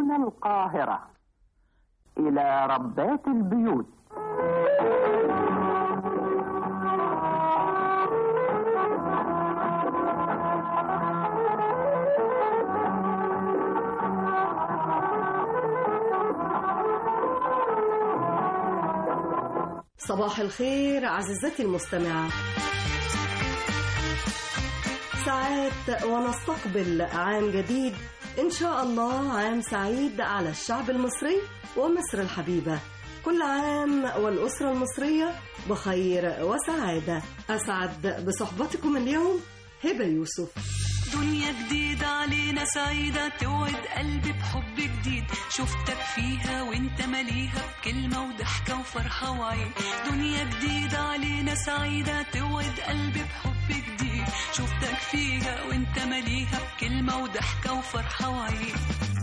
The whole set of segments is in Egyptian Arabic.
هنا القاهرة إلى ربات البيوت صباح الخير عزيزتي المستمعة ساعات ونستقبل عام جديد إن شاء الله عام سعيد على الشعب المصري ومصر الحبيبة كل عام والأسرة المصرية بخير وسعادة أسعد بصحبتكم اليوم هبة يوسف دنيا جديدة علينا سعيدة توعد قلبي بحب جديد شفتك فيها وانت مليها بكلمة وضحكة وفرحة وعين دنيا جديدة علينا سعيدة توعد قلبي بحب جديد شفتك فيها وانت مليها بكلمة وضحكة وفرحة وعين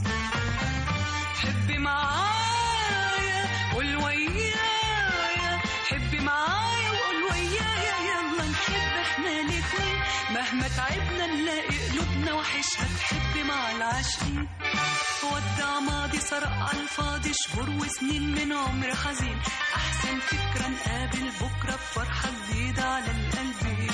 حبي معايا قول ويايا حبي معايا وقول ويايا يلا نحب احنا الاتنين مهما تعبنا نلاقي قلوبنا وحشها تحب مع العاشقين ودع ماضي سرق على الفاضي شهور وسنين من عمر حزين احسن فكرة نقابل بكرة بفرحة جديدة على القلبين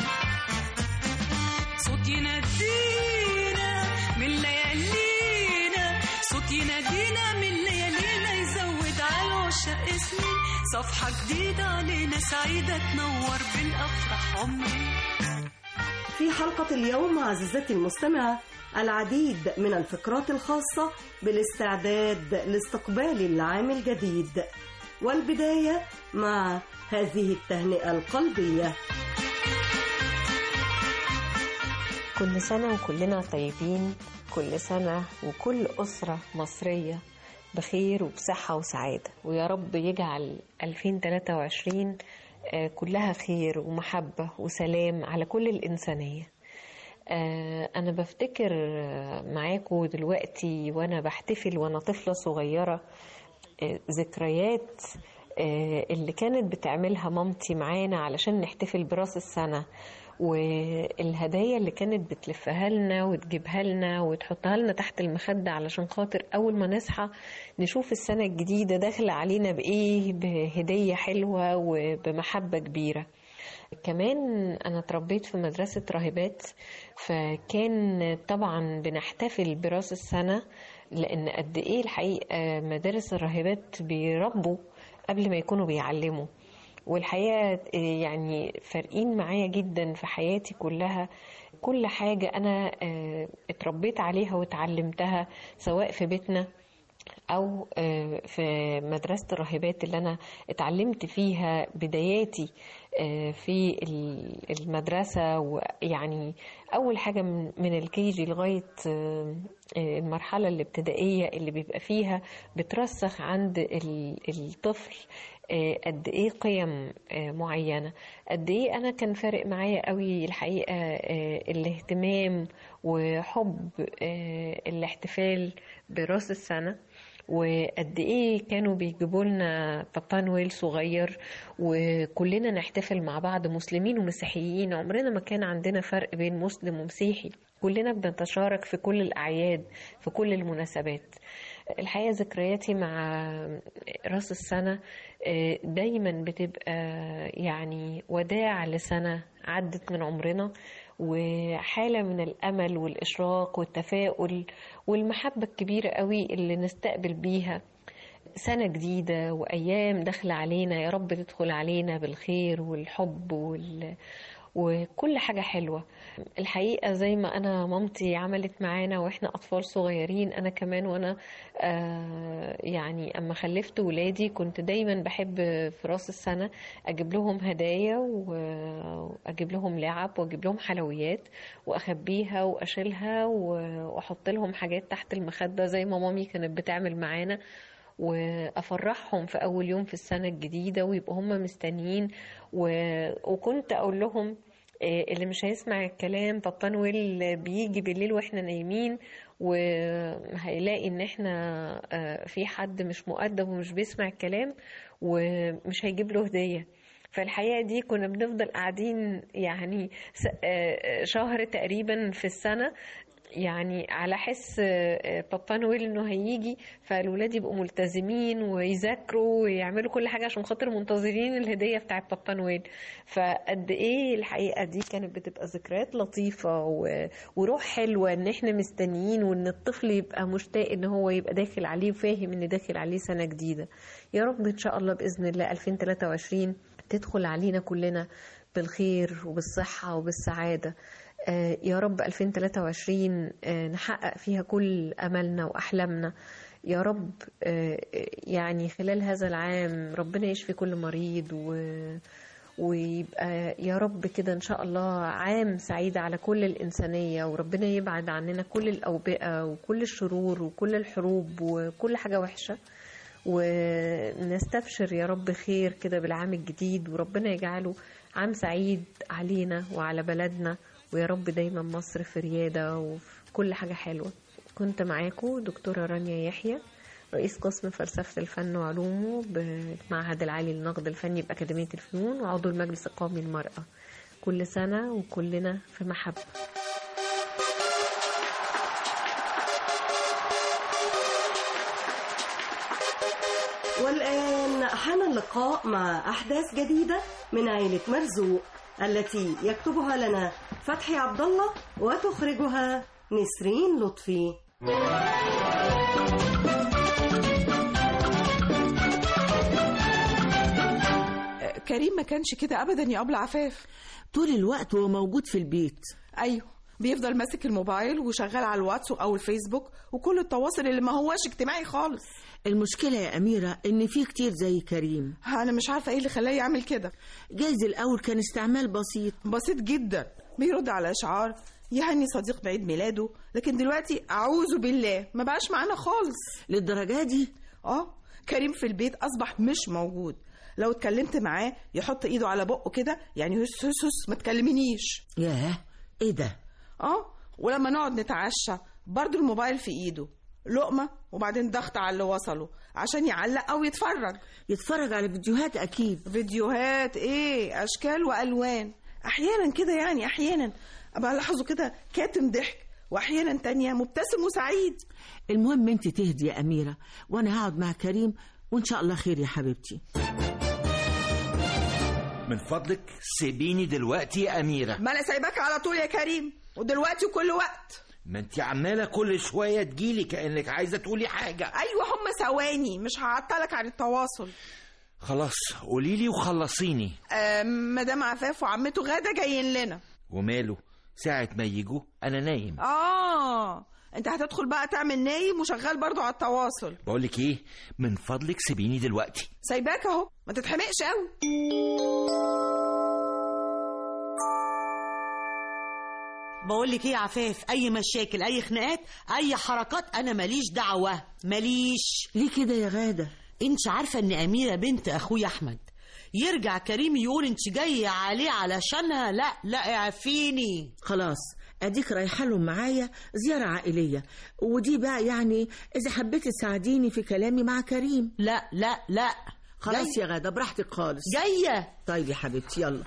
صوت ينادينا من ليالينا صوت ينادينا من ليالينا يزود على العشاق سنين صفحة جديدة علينا سعيدة تنور بالأفراح عمري في حلقة اليوم عزيزتي المستمعة العديد من الفقرات الخاصة بالاستعداد لاستقبال العام الجديد والبداية مع هذه التهنئة القلبية كل سنة وكلنا طيبين كل سنة وكل أسرة مصرية بخير وبصحة وسعادة ويا رب يجعل 2023 آه، كلها خير ومحبة وسلام على كل الإنسانية آه، أنا بفتكر آه، معاكم دلوقتي وأنا بحتفل وأنا طفلة صغيرة آه، ذكريات آه، اللي كانت بتعملها مامتي معانا علشان نحتفل براس السنة والهدايا اللي كانت بتلفها لنا وتجيبها لنا وتحطها لنا تحت المخدة علشان خاطر أول ما نصحى نشوف السنة الجديدة داخلة علينا بإيه بهدية حلوة وبمحبة كبيرة كمان أنا اتربيت في مدرسة راهبات فكان طبعا بنحتفل براس السنة لأن قد إيه الحقيقة مدارس الراهبات بيربوا قبل ما يكونوا بيعلموا والحقيقة يعني فارقين معايا جدا في حياتي كلها كل حاجة أنا آه، اتربيت عليها واتعلمتها سواء في بيتنا أو آه، في مدرسة الراهبات اللي أنا اتعلمت فيها بداياتي آه، في ال- المدرسة ويعني أول حاجة من من الكيجي لغاية آه، آه، المرحلة الابتدائية اللي بيبقى فيها بترسخ عند ال- الطفل آه، قد ايه قيم آه، معينة قد ايه انا كان فارق معايا قوي الحقيقة آه، الاهتمام وحب آه، الاحتفال براس السنة وقد ايه كانوا بيجيبوا لنا بابا نويل صغير وكلنا نحتفل مع بعض مسلمين ومسيحيين عمرنا ما كان عندنا فرق بين مسلم ومسيحي كلنا بنتشارك في كل الأعياد في كل المناسبات الحقيقة ذكرياتي مع راس السنة آه، دايما بتبقى يعني وداع لسنة عدت من عمرنا وحالة من الأمل والإشراق والتفاؤل والمحبة الكبيرة قوي اللي نستقبل بيها سنة جديدة وأيام داخلة علينا يا رب تدخل علينا بالخير والحب وال... وكل حاجة حلوة الحقيقة زي ما أنا مامتي عملت معانا وإحنا أطفال صغيرين أنا كمان وأنا آه يعني أما خلفت ولادي كنت دايما بحب في راس السنة أجيب لهم هدايا و- وأجيب لهم لعب وأجيب لهم حلويات وأخبيها وأشيلها و- وأحط لهم حاجات تحت المخدة زي ما مامي كانت بتعمل معانا وافرحهم في اول يوم في السنه الجديده ويبقوا هم مستنيين و... وكنت اقول لهم آه، اللي مش هيسمع الكلام بابا نويل بيجي بالليل واحنا نايمين وهيلاقي ان احنا آه، في حد مش مؤدب ومش بيسمع الكلام ومش هيجيب له هديه فالحقيقة دي كنا بنفضل قاعدين يعني س- آه، شهر تقريبا في السنة يعني على حس آه، بابا نويل انه هيجي فالولاد يبقوا ملتزمين ويذاكروا ويعملوا كل حاجه عشان خاطر منتظرين الهديه بتاعت بابا نويل فقد ايه الحقيقه دي كانت بتبقى ذكريات لطيفه و... وروح حلوه ان احنا مستنيين وان الطفل يبقى مشتاق ان هو يبقى داخل عليه وفاهم ان داخل عليه سنه جديده يا رب ان شاء الله باذن الله 2023 تدخل علينا كلنا بالخير وبالصحه وبالسعاده آه، يا رب 2023 آه، نحقق فيها كل أملنا وأحلامنا يا رب آه، يعني خلال هذا العام ربنا يشفي كل مريض و ويبقى يا رب كده إن شاء الله عام سعيد على كل الإنسانية وربنا يبعد عننا كل الأوبئة وكل الشرور وكل الحروب وكل حاجة وحشة ونستبشر يا رب خير كده بالعام الجديد وربنا يجعله عام سعيد علينا وعلى بلدنا ويا رب دايما مصر في ريادة وفي كل حاجة حلوة كنت معاكم دكتورة رانيا يحيى رئيس قسم فلسفة الفن وعلومه بالمعهد العالي للنقد الفني بأكاديمية الفنون وعضو المجلس القومي للمرأة كل سنة وكلنا في محبة والآن حان اللقاء مع أحداث جديدة من عائلة مرزوق التي يكتبها لنا فتحي عبد الله وتخرجها نسرين لطفي كريم ما كانش كده ابدا يا ابله عفاف طول الوقت هو موجود في البيت ايوه بيفضل ماسك الموبايل وشغال على الواتس او الفيسبوك وكل التواصل اللي ما هواش اجتماعي خالص المشكلة يا أميرة إن في كتير زي كريم انا مش عارفه ايه اللي خلاه يعمل كده جايز الأول كان استعمال بسيط بسيط جدا بيرد على اشعار يهني صديق بعيد ميلاده لكن دلوقتي اعوذ بالله ما بقاش معانا خالص للدرجة دي اه كريم في البيت اصبح مش موجود لو اتكلمت معاه يحط ايده على بقه كده يعني هس هس هس ما تكلمنيش ياه إيه ده اه ولما نقعد نتعشى برضو الموبايل في ايده لقمة وبعدين ضغط على اللي وصله عشان يعلق او يتفرج يتفرج على فيديوهات أكيد فيديوهات ايه اشكال والوان احيانا كده يعني احيانا ابقى الاحظه كده كاتم ضحك واحيانا تانية مبتسم وسعيد المهم أنت تهدي يا أميرة وأنا هقعد مع كريم وإن شاء الله خير يا حبيبتي من فضلك سيبيني دلوقتي يا أميرة ما انا سايباك على طول يا كريم ودلوقتي وكل وقت ما انت عمالة كل شوية تجيلي كأنك عايزة تقولي حاجة ايوه هم ثواني مش هعطلك عن التواصل خلاص قوليلي وخلصيني آه مدام عفاف وعمته غاده جايين لنا وماله ساعة ما يجوا أنا نايم اه انت هتدخل بقى تعمل نايم وشغال برضو على التواصل بقولك إيه من فضلك سيبيني دلوقتي سايباك اهو ما تتحمقش قوي بقول لك ايه يا عفاف اي مشاكل اي خناقات اي حركات انا ماليش دعوه ماليش ليه كده يا غادة انت عارفه ان اميره بنت اخويا احمد يرجع كريم يقول انت جايه عليه علشانها لا لا اعفيني خلاص أديك رايحة لهم معايا زيارة عائلية ودي بقى يعني إذا حبيت تساعديني في كلامي مع كريم لا لا لا خلاص جاي- يا غادة براحتك خالص جايه طيب يا حبيبتي يلا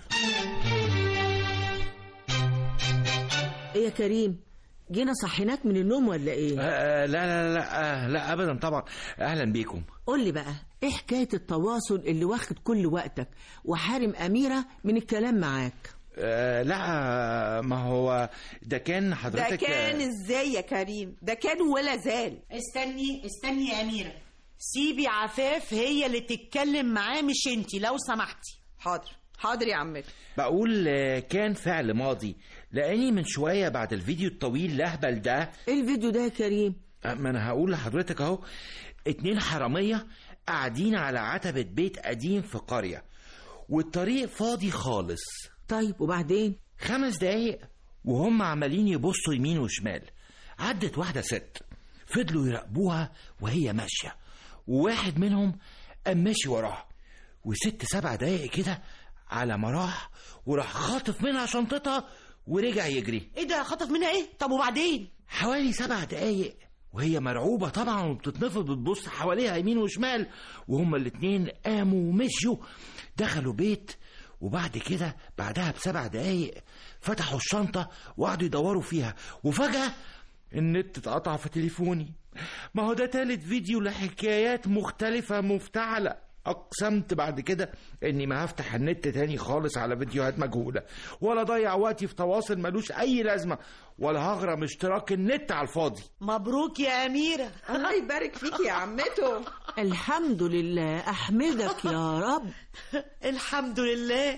ايه يا كريم جينا صحيناك من النوم ولا ايه آه لا لا لا آه لا أبدا طبعا أهلا بيكم قول لي بقى ايه حكايه التواصل اللي واخد كل وقتك وحارم اميره من الكلام معاك آه لا ما هو ده كان ده حضرتك كان ازاي يا كريم ده كان ولا زال استني استني يا اميره سيبي عفاف هي اللي تتكلم معاه مش انتي لو سمحتي حاضر حاضر يا عمتي بقول آه، كان فعل ماضي لاني من شويه بعد الفيديو الطويل الاهبل ده ايه الفيديو ده يا كريم آه، ما انا هقول لحضرتك اهو اتنين حراميه قاعدين على عتبه بيت قديم في قريه والطريق فاضي خالص طيب وبعدين خمس دقايق وهم عمالين يبصوا يمين وشمال عدت واحدة ست فضلوا يراقبوها وهي ماشية وواحد منهم قام ماشي وراها وست سبع دقايق كده على ما راح وراح خاطف منها شنطتها ورجع يجري ايه ده خطف منها ايه طب وبعدين حوالي سبع دقايق وهي مرعوبة طبعا وبتتنفض بتبص حواليها يمين وشمال وهما الاتنين قاموا ومشيوا دخلوا بيت وبعد كده بعدها بسبع دقايق فتحوا الشنطة وقعدوا يدوروا فيها وفجأة النت اتقطع في تليفوني ما هو ده تالت فيديو لحكايات مختلفة مفتعلة أقسمت بعد كده إني ما هفتح النت تاني خالص على فيديوهات مجهولة ولا ضيع وقتي في تواصل ملوش أي لازمة ولا هغرم اشتراك النت على الفاضي مبروك يا أميرة الله يبارك فيك يا عمته الحمد لله أحمدك يا رب الحمد لله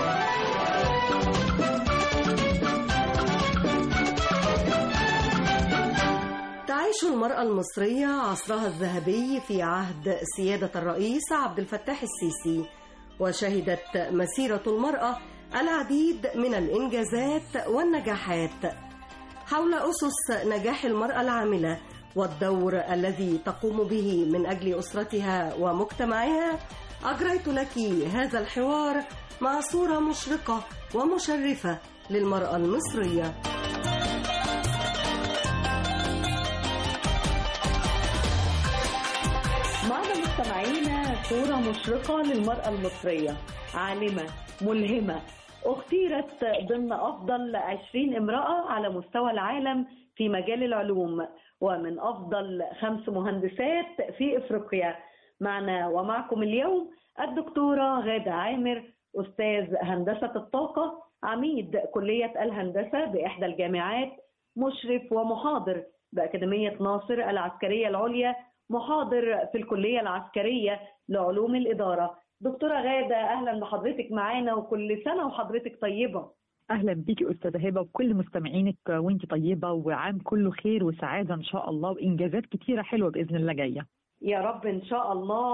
تعيش المرأة المصرية عصرها الذهبي في عهد سيادة الرئيس عبد الفتاح السيسي وشهدت مسيرة المرأة العديد من الإنجازات والنجاحات حول أسس نجاح المرأة العاملة والدور الذي تقوم به من أجل أسرتها ومجتمعها أجريت لك هذا الحوار مع صورة مشرقة ومشرفة للمرأة المصرية معنا مستمعينا صورة مشرقة للمرأة المصرية عالمة ملهمة اختيرت ضمن أفضل 20 امرأة على مستوى العالم في مجال العلوم ومن أفضل خمس مهندسات في إفريقيا معنا ومعكم اليوم الدكتورة غادة عامر أستاذ هندسة الطاقة عميد كلية الهندسة بإحدى الجامعات مشرف ومحاضر بأكاديمية ناصر العسكرية العليا محاضر في الكلية العسكرية لعلوم الإدارة دكتورة غادة أهلا بحضرتك معانا وكل سنة وحضرتك طيبة اهلا بيكي استاذه هبه وكل مستمعينك وانت طيبه وعام كله خير وسعاده ان شاء الله وانجازات كتيره حلوه باذن الله جايه يا رب إن شاء الله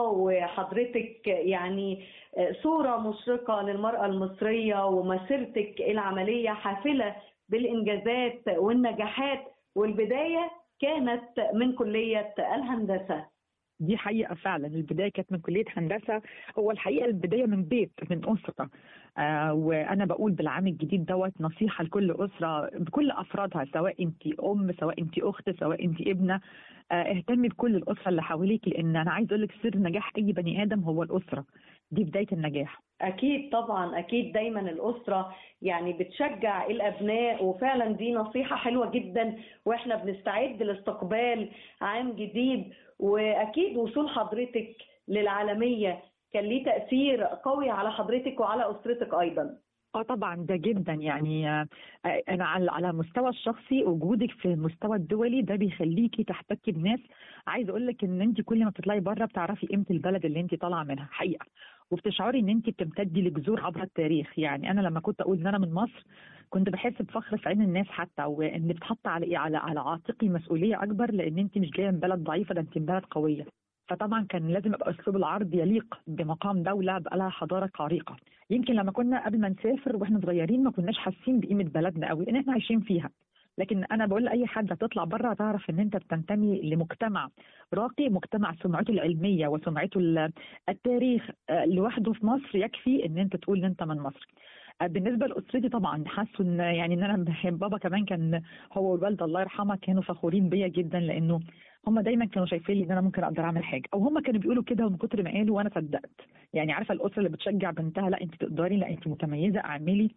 وحضرتك يعني صورة مشرقة للمرأة المصرية ومسيرتك العملية حافلة بالإنجازات والنجاحات والبداية كانت من كلية الهندسة دي حقيقه فعلا البدايه كانت من كليه هندسه هو الحقيقه البدايه من بيت من اسره آه وانا بقول بالعام الجديد دوت نصيحه لكل اسره بكل افرادها سواء انت ام سواء انت اخت سواء انت ابنه آه اهتمي بكل الاسره اللي حواليك لان انا عايز اقول لك سر نجاح اي بني ادم هو الاسره دي بدايه النجاح أكيد طبعا أكيد دايما الأسرة يعني بتشجع الأبناء وفعلا دي نصيحة حلوة جدا وإحنا بنستعد لاستقبال عام جديد وأكيد وصول حضرتك للعالمية كان ليه تأثير قوي على حضرتك وعلى أسرتك أيضا اه طبعا ده جدا يعني آه، انا على على المستوى الشخصي وجودك في المستوى الدولي ده بيخليكي تحتكي بناس عايز اقول لك ان انت كل ما بتطلعي بره بتعرفي قيمه البلد اللي انت طالعه منها حقيقه وبتشعري ان انت بتمتدي لجذور عبر التاريخ يعني انا لما كنت اقول ان انا من مصر كنت بحس بفخر في عين الناس حتى وان بتحط على ايه على على عاتقي مسؤوليه اكبر لان انت مش جايه من بلد ضعيفه ده انت من بلد قويه فطبعا كان لازم يبقى اسلوب العرض يليق بمقام دوله بقى لها حضاره عريقه يمكن لما كنا قبل ما نسافر واحنا صغيرين ما كناش حاسين بقيمه بلدنا قوي لان احنا عايشين فيها لكن انا بقول لاي حد هتطلع بره تعرف ان انت بتنتمي لمجتمع راقي مجتمع سمعته العلميه وسمعته ال- التاريخ آه، لوحده في مصر يكفي ان انت تقول ان انت من مصر آه، بالنسبه لاسرتي طبعا حاسوا ان يعني ان انا بحب بابا كمان كان هو والوالده الله يرحمها كانوا فخورين بيا جدا لانه هم دايما كانوا شايفين لي ان انا ممكن اقدر اعمل حاجه او هم كانوا بيقولوا كده ومن كتر ما قالوا وانا صدقت يعني عارفه الاسره اللي بتشجع بنتها لا انت تقدري لا انت متميزه اعملي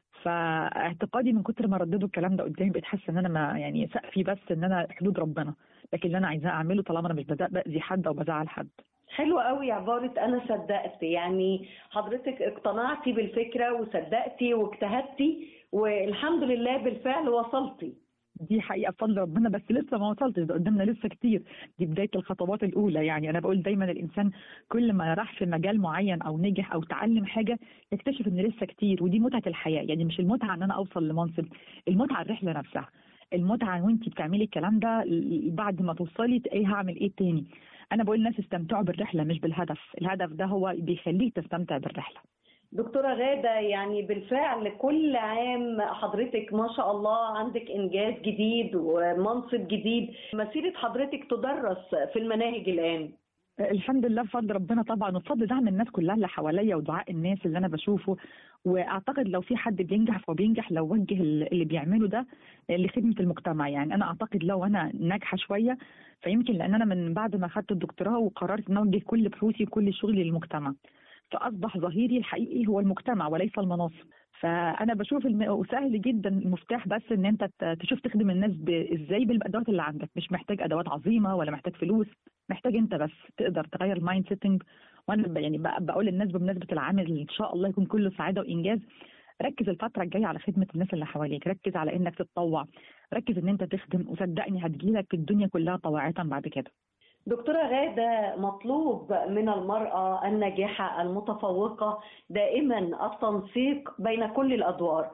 فاعتقادي من كتر ما رددوا الكلام ده قدامي بقيت حاسه ان انا ما يعني سقفي بس ان انا حدود ربنا لكن اللي انا عايزاه اعمله طالما انا مش بزق- باذي حد او بزعل حد حلو قوي عبارة أنا صدقت يعني حضرتك اقتنعتي بالفكرة وصدقتي واجتهدتي والحمد لله بالفعل وصلتي دي حقيقه بفضل ربنا بس لسه ما وصلتش ده قدامنا لسه كتير دي بدايه الخطوات الاولى يعني انا بقول دايما الانسان كل ما راح في مجال معين او نجح او تعلم حاجه يكتشف ان لسه كتير ودي متعه الحياه يعني مش المتعه ان انا اوصل لمنصب المتعه الرحله نفسها المتعه وانت بتعملي الكلام ده ل- بعد ما توصلي ايه هعمل ايه تاني انا بقول الناس استمتعوا بالرحله مش بالهدف الهدف ده هو بيخليك تستمتع بالرحله دكتورة غادة يعني بالفعل كل عام حضرتك ما شاء الله عندك إنجاز جديد ومنصب جديد مسيرة حضرتك تدرس في المناهج الآن الحمد لله بفضل ربنا طبعا وبفضل دعم الناس كلها اللي حواليا ودعاء الناس اللي انا بشوفه واعتقد لو في حد بينجح فهو بينجح لو وجه اللي بيعمله ده لخدمه المجتمع يعني انا اعتقد لو انا ناجحه شويه فيمكن لان انا من بعد ما اخدت الدكتوراه وقررت ان اوجه كل بحوثي وكل شغلي للمجتمع فاصبح ظهيري الحقيقي هو المجتمع وليس المناصب فانا بشوف الم... سهل جدا المفتاح بس ان انت ت- تشوف تخدم الناس ب... ازاي بالادوات اللي عندك مش محتاج ادوات عظيمه ولا محتاج فلوس محتاج انت بس تقدر تغير المايند سيتنج وانا ب... يعني ب... بقول للناس بمناسبه العام اللي ان شاء الله يكون كله سعاده وانجاز ركز الفترة الجاية على خدمة الناس اللي حواليك، ركز على انك تتطوع، ركز ان انت تخدم وصدقني هتجيلك الدنيا كلها طواعية بعد كده. دكتورة غادة مطلوب من المرأة الناجحة المتفوقة دائما التنسيق بين كل الأدوار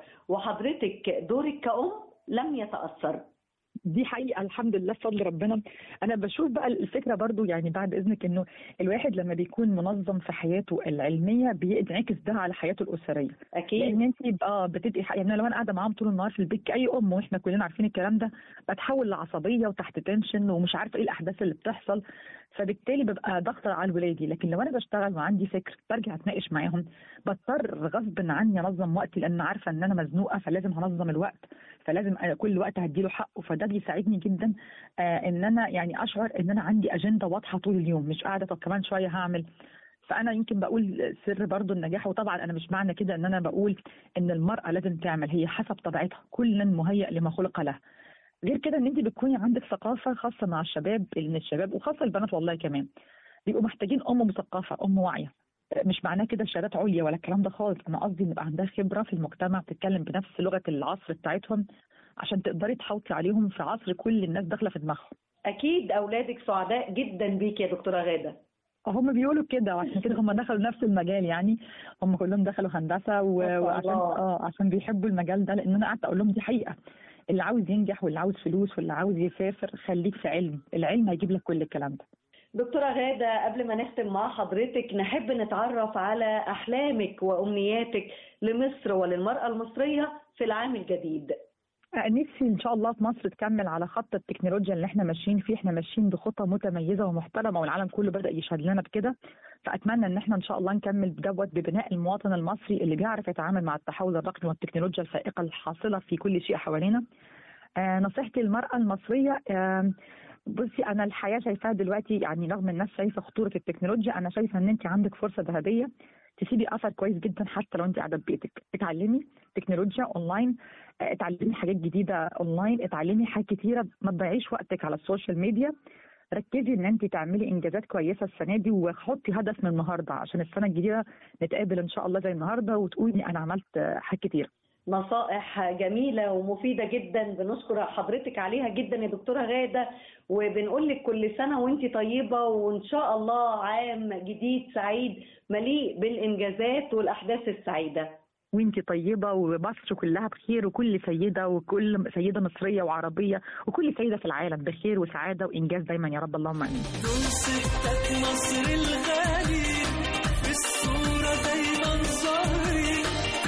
وحضرتك دورك كأم لم يتأثر دي حقيقة الحمد لله بفضل ربنا أنا بشوف بقى الفكرة برضو يعني بعد إذنك إنه الواحد لما بيكون منظم في حياته العلمية بينعكس ده على حياته الأسرية أكيد لأن أنت اه بتبقي ح- يعني لو أنا قاعدة معاهم طول النهار في البيت كأي أم وإحنا كلنا عارفين الكلام ده بتحول لعصبية وتحت تنشن ومش عارفة إيه الأحداث اللي بتحصل فبالتالي ببقى ضغطة على ولادي لكن لو أنا بشتغل وعندي فكر برجع أتناقش معاهم بضطر غصب عني أنظم وقتي لأن عارفة إن أنا مزنوقة فلازم هنظم الوقت فلازم أنا كل وقت هديله حقه فده بيساعدني جدا آه ان انا يعني اشعر ان انا عندي اجنده واضحه طول اليوم مش قاعده طب كمان شويه هعمل فانا يمكن بقول سر برضو النجاح وطبعا انا مش معنى كده ان انا بقول ان المراه لازم تعمل هي حسب طبيعتها كل مهيئ لما خلق له غير كده ان انت بتكوني عندك ثقافه خاصه مع الشباب ان الشباب وخاصه البنات والله كمان بيبقوا محتاجين ام مثقفه ام واعيه مش معناه كده شهادات عليا ولا الكلام ده خالص انا قصدي ان يبقى عندها خبره في المجتمع بتتكلم بنفس لغه العصر بتاعتهم عشان تقدري تحوطي عليهم في عصر كل الناس داخله في دماغهم أكيد أولادك سعداء جدا بيك يا دكتورة غادة هم بيقولوا كده وعشان كده هم دخلوا نفس المجال يعني هم كلهم دخلوا هندسه و... ما شاء وعشان الله. اه عشان بيحبوا المجال ده لان انا قعدت اقول لهم دي حقيقه اللي عاوز ينجح واللي عاوز فلوس واللي عاوز يسافر خليك في علم العلم هيجيب لك كل الكلام ده دكتورة غادة قبل ما نختم مع حضرتك نحب نتعرف على أحلامك وأمنياتك لمصر وللمرأة المصرية في العام الجديد آه، نفسي ان شاء الله في مصر تكمل على خط التكنولوجيا اللي احنا ماشيين فيه احنا ماشيين بخطى متميزه ومحترمه والعالم كله بدا يشهد لنا بكده فاتمنى ان احنا ان شاء الله نكمل بدوت ببناء المواطن المصري اللي بيعرف يتعامل مع التحول الرقمي والتكنولوجيا الفائقه الحاصله في كل شيء حوالينا آه، نصيحتي للمراه المصريه آه، بصي انا الحياه شايفاها دلوقتي يعني رغم الناس شايفه خطوره التكنولوجيا انا شايفه ان انت عندك فرصه ذهبيه تسيبي اثر كويس جدا حتى لو انت قاعده في بيتك اتعلمي تكنولوجيا اونلاين آه، اتعلمي حاجات جديده اونلاين اتعلمي حاجات كتيره ما تضيعيش وقتك على السوشيال ميديا ركزي ان انت تعملي انجازات كويسه السنه دي وحطي هدف من النهارده عشان السنه الجديده نتقابل ان شاء الله زي النهارده وتقولي انا عملت آه، حاجات كتير نصائح جميلة ومفيدة جدا بنشكر حضرتك عليها جدا يا دكتورة غادة وبنقول لك كل سنة وانت طيبة وان شاء الله عام جديد سعيد مليء بالإنجازات والأحداث السعيدة وانتي طيبة ومصر كلها بخير وكل سيدة وكل سيدة مصرية وعربية وكل سيدة في العالم بخير وسعادة وإنجاز دايما يا رب اللهم آمين دول ستات مصر الغالي في الصورة دايما ظاهرين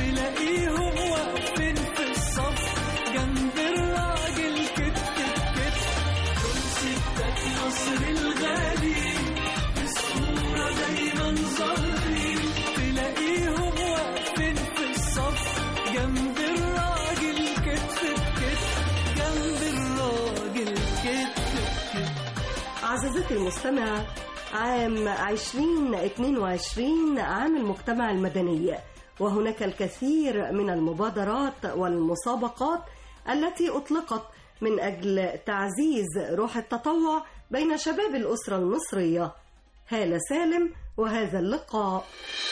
تلاقيهم واقفين في الصف جنب الراجل كتف بكتف دول ستات مصر الغالي في الصورة دايما ظاهرين تلاقيهم واقفين في الصف جنب الراجل كتف بكتف جنب الراجل كتف بكتف عزيزتي المستمعة عام 2022 عام المجتمع المدني وهناك الكثير من المبادرات والمسابقات التي أطلقت من أجل تعزيز روح التطوع بين شباب الأسرة المصرية هالة سالم وهذا اللقاء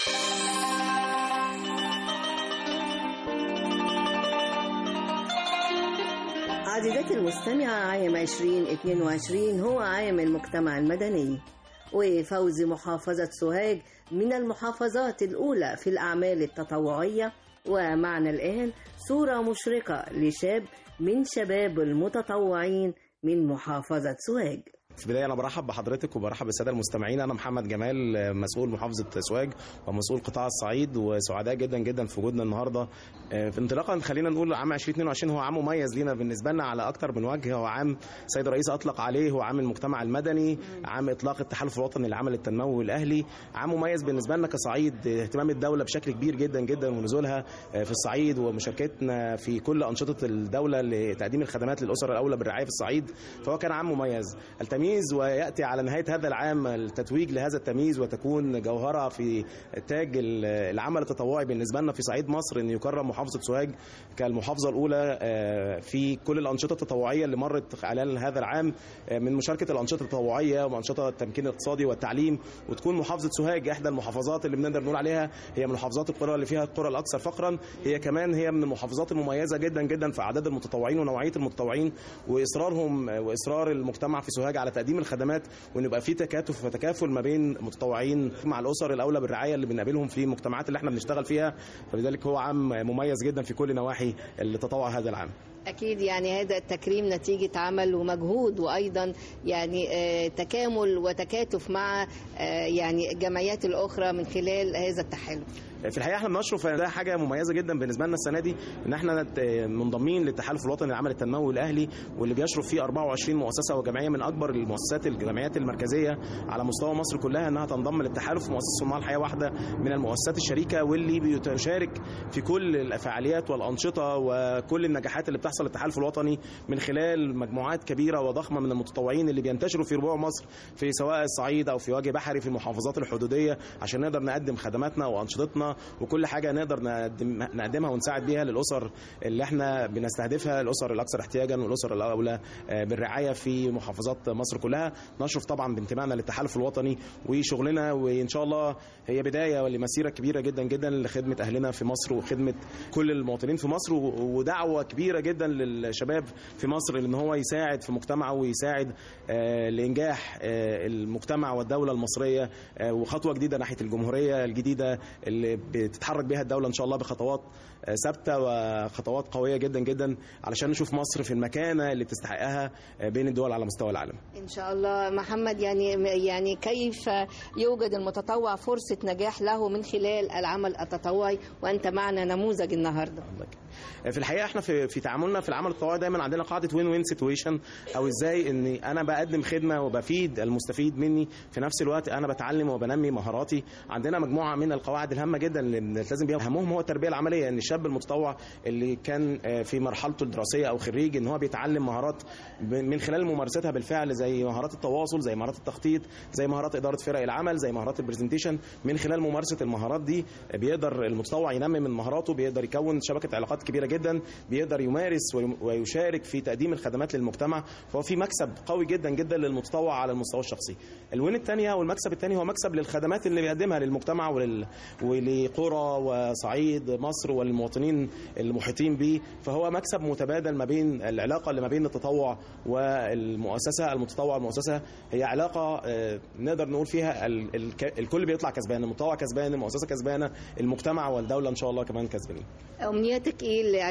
عزيزتي المستمعة عام 2022 هو عام المجتمع المدني وفوز محافظة سوهاج من المحافظات الأولى في الأعمال التطوعية ومعنا الآن صورة مشرقة لشاب من شباب المتطوعين من محافظة سوهاج في البدايه انا برحب بحضرتك وبرحب بالساده المستمعين انا محمد جمال مسؤول محافظه سوهاج ومسؤول قطاع الصعيد وسعداء جدا جدا في وجودنا النهارده في انطلاقا خلينا نقول عام 2022 هو عام مميز لينا بالنسبه لنا على اكثر من وجه هو عام السيد الرئيس اطلق عليه هو عام المجتمع المدني عام اطلاق التحالف الوطني للعمل التنموي الاهلي عام مميز بالنسبه لنا كصعيد اهتمام الدوله بشكل كبير جدا جدا ونزولها في الصعيد ومشاركتنا في كل انشطه الدوله لتقديم الخدمات للاسر الاولى بالرعايه في الصعيد فهو كان عام مميز التمييز التمييز وياتي على نهايه هذا العام التتويج لهذا التمييز وتكون جوهره في تاج ال- العمل التطوعي بالنسبه لنا في صعيد مصر ان يكرم محافظه سوهاج كالمحافظه الاولى آه، في كل الانشطه التطوعيه اللي مرت خلال هذا العام آه، من مشاركه الانشطه التطوعيه وانشطه التمكين الاقتصادي والتعليم وتكون محافظه سوهاج احدى المحافظات اللي بنقدر نقول عليها هي من محافظات القرى اللي فيها القرى الاكثر فقرا هي كمان هي من المحافظات المميزه جدا جدا في اعداد المتطوعين ونوعيه المتطوعين واصرارهم واصرار المجتمع في سوهاج على تقديم الخدمات وان يبقى في تكاتف وتكافل ما بين متطوعين مع الاسر الاولى بالرعايه اللي بنقابلهم في المجتمعات اللي احنا بنشتغل فيها فلذلك هو عام مميز جدا في كل نواحي التطوع هذا العام أكيد يعني هذا التكريم نتيجة عمل ومجهود وأيضا يعني آه، تكامل وتكاتف مع آه، يعني الجمعيات الأخرى من خلال هذا التحالف في الحقيقه احنا بنشرف ده حاجه مميزه جدا بالنسبه لنا السنه دي ان احنا نت- منضمين للتحالف الوطني للعمل التنموي الاهلي واللي بيشرف فيه 24 مؤسسه وجمعيه من اكبر المؤسسات الجمعيات المركزيه على مستوى مصر كلها انها تنضم للتحالف مؤسسه صناع الحياه واحده من المؤسسات الشريكه واللي بتشارك في كل الفعاليات والانشطه وكل النجاحات اللي بتحصل للتحالف الوطني من خلال مجموعات كبيره وضخمه من المتطوعين اللي بينتشروا في ربوع مصر في سواء الصعيد او في وجه بحري في المحافظات الحدوديه عشان نقدر نقدم خدماتنا وانشطتنا وكل حاجه نقدر نقدم نقدمها ونساعد بيها للاسر اللي احنا بنستهدفها الاسر الاكثر احتياجا والاسر الاولى آه، بالرعايه في محافظات مصر كلها نشرف طبعا بانتمائنا للتحالف الوطني وشغلنا وان شاء الله هي بدايه لمسيره كبيره جدا جدا لخدمه اهلنا في مصر وخدمه كل المواطنين في مصر و- ودعوه كبيره جدا للشباب في مصر ان هو يساعد في مجتمعه ويساعد آه، لانجاح آه، المجتمع والدوله المصريه آه، وخطوه جديده ناحيه الجمهوريه الجديده اللي بتتحرك بها الدوله ان شاء الله بخطوات آه، ثابته وخطوات قويه جدا جدا علشان نشوف مصر في المكانه اللي تستحقها آه، بين الدول على مستوى العالم إن شاء الله محمد يعني يعني كيف يوجد المتطوع فرصة نجاح له من خلال العمل التطوعي وأنت معنا نموذج النهاردة في الحقيقه احنا في في تعاملنا في العمل التطوعي دايما عندنا قاعده وين وين سيتويشن او ازاي ان انا بقدم خدمه وبفيد المستفيد مني في نفس الوقت انا بتعلم وبنمي مهاراتي عندنا مجموعه من القواعد الهامه جدا اللي بنلتزم بيها اهمهم هو التربيه العمليه ان الشاب المتطوع اللي كان آه، في مرحلته الدراسيه او خريج ان هو بيتعلم مهارات ب- من خلال ممارستها بالفعل زي مهارات التواصل زي مهارات التخطيط زي مهارات اداره فرق العمل زي مهارات البرزنتيشن من خلال ممارسه المهارات دي بيقدر المتطوع ينمي من مهاراته بيقدر يكون شبكه علاقات كبيره جدا بيقدر يمارس وي- ويشارك في تقديم الخدمات للمجتمع فهو في مكسب قوي جدا جدا للمتطوع على المستوى الشخصي الوين الثانيه والمكسب الثاني هو مكسب للخدمات اللي بيقدمها للمجتمع ولل... ولقرى وصعيد مصر والمواطنين المحيطين به فهو مكسب متبادل ما بين العلاقه اللي ما بين التطوع والمؤسسه المتطوع والمؤسسه هي علاقه آه، نقدر نقول فيها ال... ال... الكل بيطلع كسبان المتطوع كسبان المؤسسه كسبانه المجتمع والدوله ان شاء الله كمان كسبانين أمنيتك إيه ل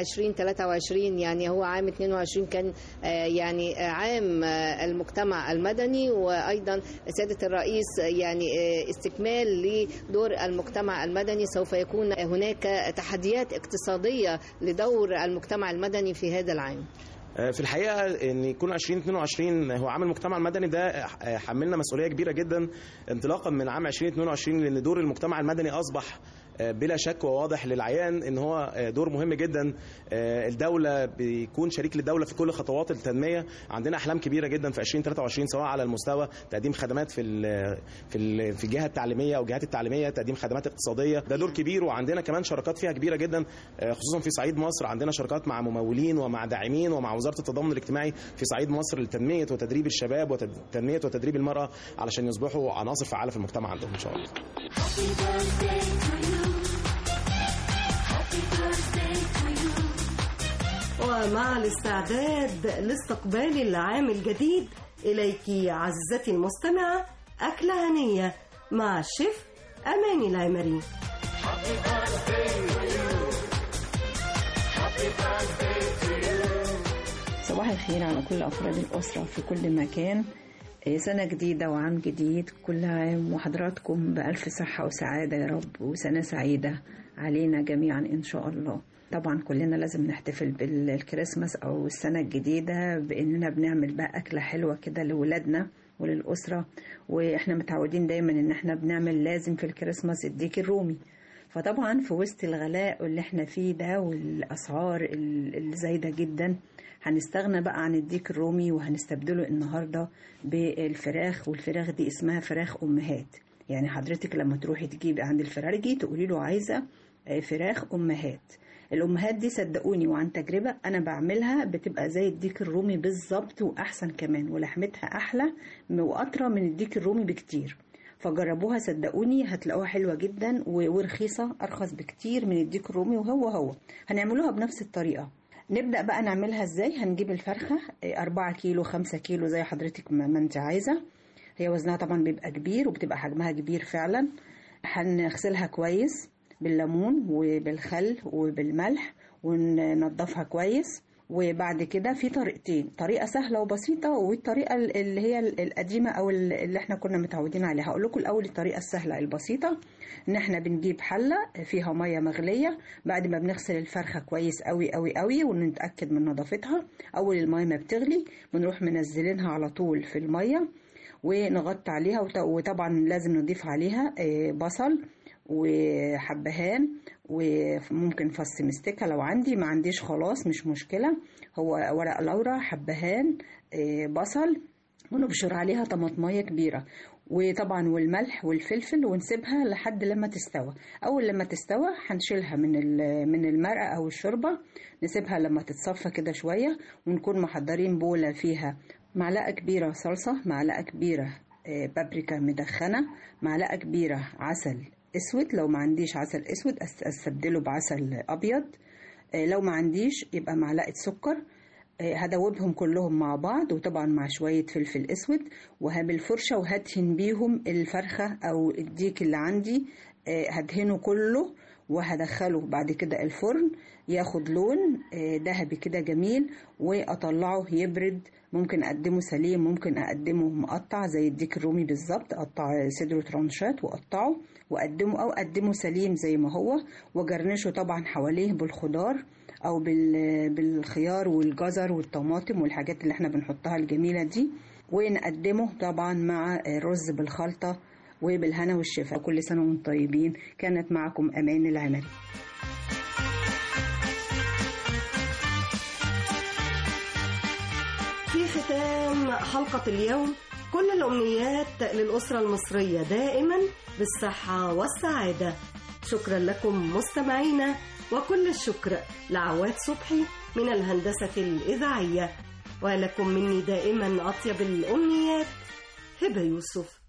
2023 يعني هو عام 22 كان آه، يعني آه، عام آه، المجتمع المدني وأيضا سيادة الرئيس آه، يعني آه، استكمال لدور المجتمع المدني سوف يكون هناك تحديات اقتصادية لدور المجتمع المدني في هذا العام في الحقيقه ان يكون 2022 هو عام المجتمع المدني ده حملنا مسؤوليه كبيره جدا انطلاقا من عام 2022 لان دور المجتمع المدني اصبح بلا شك وواضح للعيان ان هو دور مهم جدا الدوله بيكون شريك للدوله في كل خطوات التنميه عندنا احلام كبيره جدا في 2023 سواء على المستوى تقديم خدمات في ال في ال في الجهه التعليميه او الجهات التعليميه تقديم خدمات اقتصاديه ده دور كبير وعندنا كمان شراكات فيها كبيره جدا خصوصا في صعيد مصر عندنا شراكات مع ممولين ومع داعمين ومع وزاره التضامن الاجتماعي في صعيد مصر لتنميه وتدريب الشباب وتنميه وتدريب المراه علشان يصبحوا عناصر فعاله في المجتمع عندهم ان شاء الله ومع الاستعداد لاستقبال العام الجديد إليك عزتي المستمعة أكلة هنية مع الشيف أماني العمري صباح الخير على كل أفراد الأسرة في كل مكان سنة جديدة وعام جديد كل عام وحضراتكم بألف صحة وسعادة يا رب وسنة سعيدة علينا جميعا إن شاء الله طبعا كلنا لازم نحتفل بالكريسماس أو السنة الجديدة بإننا بنعمل بقى أكلة حلوة كده لولادنا وللأسرة وإحنا متعودين دايما إن إحنا بنعمل لازم في الكريسماس الديك الرومي فطبعا في وسط الغلاء اللي احنا فيه ده والأسعار الزايدة جدا هنستغنى بقى عن الديك الرومي وهنستبدله النهارده بالفراخ والفراخ دي اسمها فراخ امهات يعني حضرتك لما تروحي تجيبي عند الفرارجي تقولي له عايزه آه، فراخ امهات الامهات دي صدقوني وعن تجربه انا بعملها بتبقى زي الديك الرومي بالظبط واحسن كمان ولحمتها احلى واطرى من الديك الرومي بكتير فجربوها صدقوني هتلاقوها حلوه جدا و- ورخيصه ارخص بكتير من الديك الرومي وهو هو هنعملوها بنفس الطريقه نبدا بقى نعملها ازاي هنجيب الفرخه 4 كيلو 5 كيلو زي حضرتك ما ما انت عايزه هي وزنها طبعا بيبقى كبير وبتبقى حجمها كبير فعلا هنغسلها كويس بالليمون وبالخل وبالملح وننضفها كويس وبعد كده في طريقتين طريقه سهله وبسيطه والطريقه اللي هي القديمه او اللي احنا كنا متعودين عليها هقول لكم الاول الطريقه السهله البسيطه ان احنا بنجيب حله فيها ميه مغليه بعد ما بنغسل الفرخه كويس قوي قوي قوي ونتاكد من نظافتها اول الميه ما بتغلي بنروح منزلينها على طول في الميه ونغطي عليها وط- وطبعا لازم نضيف عليها آه، بصل وحبهان وممكن فص مستكة لو عندي ما عنديش خلاص مش مشكلة هو ورق لورا حبهان آه، بصل ونبشر عليها طماطمية كبيرة وطبعا والملح والفلفل ونسيبها لحد لما تستوى اول لما تستوى هنشيلها من ال- من المرقه او الشوربه نسيبها لما تتصفى كده شويه ونكون محضرين بوله فيها معلقه كبيره صلصه معلقه كبيره آه، بابريكا مدخنه معلقه كبيره عسل اسود لو ما عنديش عسل اسود أس- استبدله بعسل ابيض آه، لو ما عنديش يبقى معلقه سكر آه، هدوبهم كلهم مع بعض وطبعا مع شوية فلفل اسود وبالفرشة وهدهن بيهم الفرخة او الديك اللي عندي آه، هدهنه كله وهدخله بعد كده الفرن ياخد لون آه، ذهبي كده جميل واطلعه يبرد ممكن اقدمه سليم ممكن اقدمه مقطع زي الديك الرومي بالظبط اقطع صدره ترانشات واقطعه واقدمه او اقدمه سليم زي ما هو وجرنشه طبعا حواليه بالخضار او بال- بالخيار والجزر والطماطم والحاجات اللي احنا بنحطها الجميله دي ونقدمه طبعا مع رز بالخلطه وبالهنا والشفا كل سنه وانتم طيبين كانت معكم امان العمري في ختام حلقة اليوم كل الأمنيات للأسرة المصرية دائما بالصحة والسعادة شكرا لكم مستمعينا وكل الشكر لعواد صبحي من الهندسة الإذاعية ولكم مني دائما أطيب الأمنيات هبة يوسف